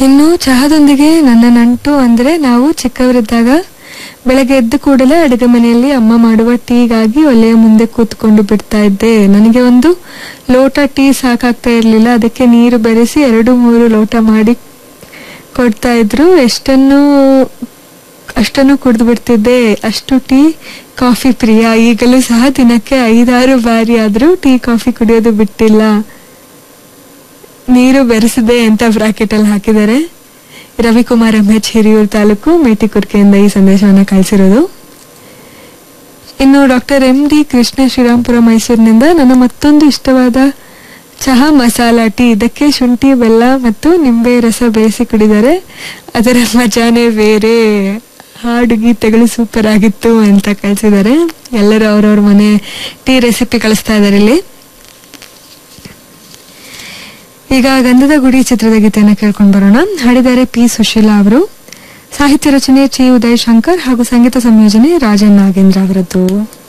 ಇನ್ನು ಚಹಾದೊಂದಿಗೆ ನನ್ನ ನಂಟು ಅಂದ್ರೆ ನಾವು ಚಿಕ್ಕವರಿದ್ದಾಗ ಬೆಳಗ್ಗೆ ಎದ್ದ ಕೂಡಲೇ ಅಡುಗೆ ಮನೆಯಲ್ಲಿ ಅಮ್ಮ ಮಾಡುವ ಟೀಗಾಗಿ ಒಲೆಯ ಮುಂದೆ ಕೂತ್ಕೊಂಡು ಬಿಡ್ತಾ ಇದ್ದೆ ನನಗೆ ಒಂದು ಲೋಟ ಟೀ ಸಾಕಾಗ್ತಾ ಇರಲಿಲ್ಲ ಅದಕ್ಕೆ ನೀರು ಬೆರೆಸಿ ಎರಡು ಮೂರು ಲೋಟ ಮಾಡಿ ಕೊಡ್ತಾ ಇದ್ರು ಎಷ್ಟನ್ನು ಅಷ್ಟನ್ನು ಕುಡಿದು ಬಿಡ್ತಿದ್ದೆ ಅಷ್ಟು ಟೀ ಕಾಫಿ ಪ್ರಿಯ ಈಗಲೂ ಸಹ ದಿನಕ್ಕೆ ಐದಾರು ಬಾರಿ ಆದ್ರೂ ಟೀ ಕಾಫಿ ಕುಡಿಯೋದು ಬಿಟ್ಟಿಲ್ಲ ನೀರು ಬೆರೆಸಿದೆ ಅಂತ ಬ್ರಾಕೆಟ್ ಅಲ್ಲಿ ಹಾಕಿದ್ದಾರೆ ರವಿಕುಮಾರ್ ಎಂ ಎಚ್ ಹಿರಿಯೂರು ತಾಲೂಕು ಮೇಟಿಕುರ್ಕೆಯಿಂದ ಈ ಸಂದೇಶವನ್ನ ಕಳಿಸಿರೋದು ಇನ್ನು doctor M D Krishna Srirampura ಮೈಸೂರಿನಿಂದ ನನ್ನ ಮತ್ತೊಂದು ಇಷ್ಟವಾದ ಚಹಾ ಮಸಾಲ ಟೀ ಇದಕ್ಕೆ ಶುಂಠಿ ಬೆಲ್ಲ ಮತ್ತು ನಿಂಬೆ ರಸ ಬೇಯಿಸಿ ಕುಡಿದರೆ ಅದರ ಮಜಾನೇ ಬೇರೆ ಹಾಡು ಗೀತೆಗಳು ಸೂಪರ್ ಆಗಿತ್ತು ಅಂತ ಕಳಿಸಿದ್ದಾರೆ ಎಲ್ಲರೂ ಅವ್ರವ್ರ ಮನೆ ಟೀ ರೆಸಿಪಿ ಕಳಿಸ್ತಾ ಇದ್ದಾರೆ ಇಲ್ಲಿ ಈಗ ಗಂಧದ ಗುಡಿ ಚಿತ್ರದ ಗೀತೆಯನ್ನು ಕೇಳ್ಕೊಂಡು ಬರೋಣ ಹಾಡಿದ್ದಾರೆ ಪಿ ಸುಶೀಲಾ ಅವರು ಸಾಹಿತ್ಯ ರಚನೆ ಚಿ ಉದಯ್ ಶಂಕರ್ ಹಾಗೂ ಸಂಗೀತ ಸಂಯೋಜನೆ ರಾಜನ್ ನಾಗೇಂದ್ರ ಅವರದ್ದು